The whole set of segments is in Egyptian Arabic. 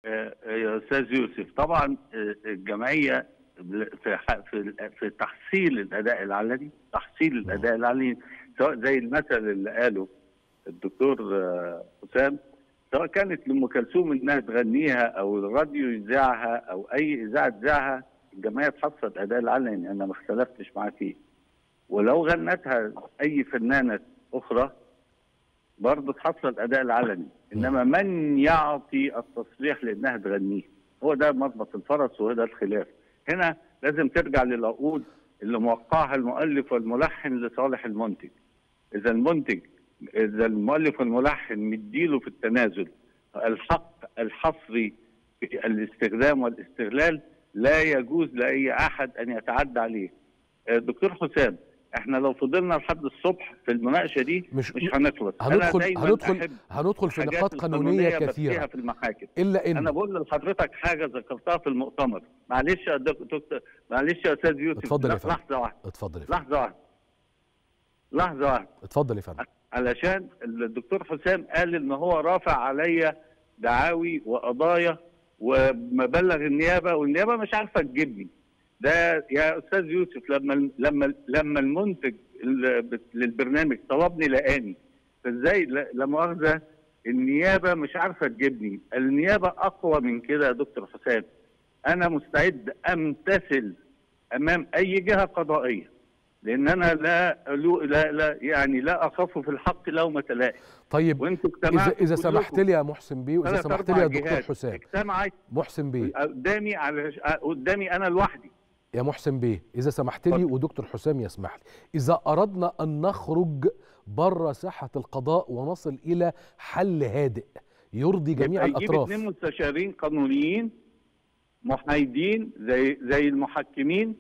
آه، يا استاذ يوسف طبعا آه، الجمعيه في ح- في في تحصيل الاداء العلني تحصيل الاداء العلني سواء زي المثل اللي قاله الدكتور آه، حسام سواء كانت لام كلثوم انها تغنيها او الراديو يذاعها او اي اذاعه تذاعها الجمعيه تحصل الاداء العلني انا ما اختلفتش معاه فيه ولو غنتها اي فنانه اخرى برضه تحصل الاداء العلني انما من يعطي التصريح لانها تغنيه هو ده مربط الفرس وهو ده الخلاف هنا لازم ترجع للعقود اللي موقعها المؤلف والملحن لصالح المنتج اذا المنتج اذا المؤلف والملحن مديله في التنازل الحق الحصري في الاستخدام والاستغلال لا يجوز لاي احد ان يتعدى عليه آه، دكتور حسام احنا لو فضلنا لحد الصبح في المناقشه دي مش- مش, هنخلص هندخل دايماً هندخل أحب هندخل في الحاجات نقاط قانونيه القانونية بس كثيره فيها في المحاكم الا ان انا بقول لحضرتك حاجه ذكرتها في المؤتمر معلش يا دك- دكتور معلش يا استاذ يوسف اتفضل يا لا، فندم. لحظه واحده اتفضل يا فندم لحظه واحده لحظه واحده اتفضل يا فندم علشان الدكتور حسام قال ان هو رافع عليا دعاوي وقضايا ومبلغ النيابه والنيابه مش عارفه تجيبني ده يا استاذ يوسف لما لما لما المنتج ال- للبرنامج طلبني لقاني فازاي لا لا مؤاخذه النيابه مش عارفه تجيبني النيابه اقوى من كده يا دكتور حسام انا مستعد امتثل امام اي جهه قضائيه لان انا لا لا, لا يعني لا اخاف في الحق لومه لائم طيب وانتوا اذا اجتمعتوا اذا كلكم سمحت لي يا محسن بيه واذا ثلاث سمحت أربع لي يا دكتور جهات حسام اجتمعت محسن بيه قدامي على قدامي انا لوحدي يا محسن بيه اذا سمحت لي اتفضل. ودكتور حسام يسمح لي اذا اردنا ان نخرج بره ساحه القضاء ونصل الى حل هادئ يرضي جميع يبقى يجيب الاطراف اثنين مستشارين قانونيين محايدين زي زي المحكمين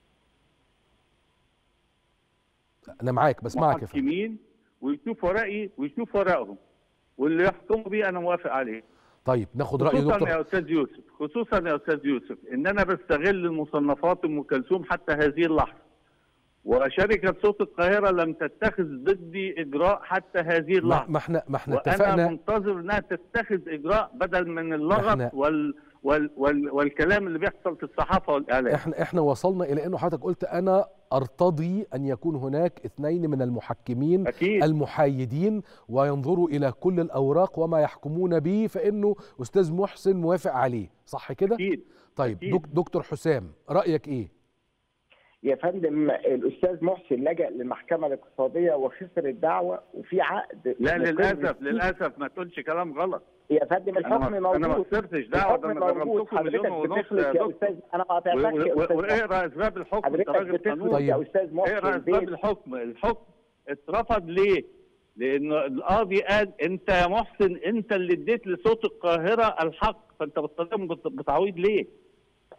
انا معاك بسمعك يا فندم محكمين ويشوف ورقي ويشوف ورقهم واللي يحكموا بيه انا موافق عليه طيب ناخد راي خصوصا دكتور يا استاذ يوسف خصوصا يا استاذ يوسف ان انا بستغل المصنفات ام كلثوم حتى هذه اللحظه وشركه صوت القاهره لم تتخذ ضدي اجراء حتى هذه ما اللحظه ما احنا ما احنا وانا اتفقنا منتظر انها تتخذ اجراء بدل من اللغط إحنا- وال وال وال والكلام اللي بيحصل في الصحافه والاعلام احنا احنا وصلنا الى انه حضرتك قلت انا ارتضي ان يكون هناك اثنين من المحكمين اكيد المحايدين وينظروا الى كل الاوراق وما يحكمون به فانه استاذ محسن موافق عليه صح كده اكيد طيب أكيد. دك دكتور حسام رايك ايه يا فندم الاستاذ محسن لجأ للمحكمه الاقتصاديه وخسر الدعوه وفي عقد لا مقر للاسف فيه. للاسف ما تقولش كلام غلط يا فندم انا الحكم ما موجود انا ما خسرتش دعوه ده الحكم انا موجود جربتكم مليون حضرتك ونص بتخلط يا يا دكتور استاذ انا ما و- قاطعتكش يا و- استاذ واقرا اسباب الحكم انت حضرتك راجل بتخلط قانون طيب. يا استاذ محسن اقرا اسباب بيه الحكم الحكم اترفض ليه؟ لان القاضي قال انت يا محسن انت اللي اديت لصوت القاهره الحق فانت بتطالبهم بت- بتعويض ليه؟